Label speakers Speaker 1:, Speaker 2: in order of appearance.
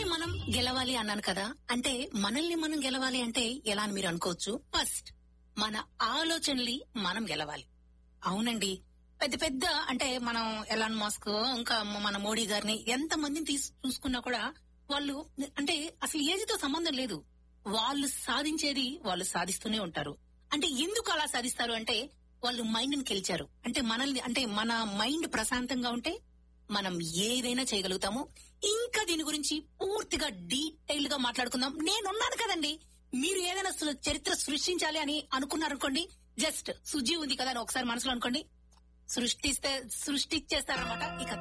Speaker 1: మనం గెలవాలి అన్నాను కదా అంటే మనల్ని మనం గెలవాలి అంటే ఎలా అని మీరు అనుకోవచ్చు ఫస్ట్ మన ఆలోచనల్ని మనం గెలవాలి అవునండి పెద్ద పెద్ద అంటే మనం ఎలాన్ మాస్క్ ఇంకా మన మోడీ గారిని ఎంత మందిని తీసు చూసుకున్నా కూడా వాళ్ళు అంటే అసలు ఏజ్ తో సంబంధం లేదు వాళ్ళు సాధించేది వాళ్ళు సాధిస్తూనే ఉంటారు అంటే ఎందుకు అలా సాధిస్తారు అంటే వాళ్ళు మైండ్ ని గెలిచారు అంటే మనల్ని అంటే మన మైండ్ ప్రశాంతంగా ఉంటే మనం ఏదైనా చేయగలుగుతాము ఇంకా దీని గురించి పూర్తిగా డీటెయిల్ గా మాట్లాడుకుందాం నేనున్నాను కదండి మీరు ఏదైనా సృ- చరిత్ర సృష్టించాలి అని అనుకున్నారనుకోండి జస్ట్ సుజీ ఉంది కదా అని ఒకసారి మనసులో అనుకోండి సృష్టిస్తే సృష్టించేస్తారనమాట ఇక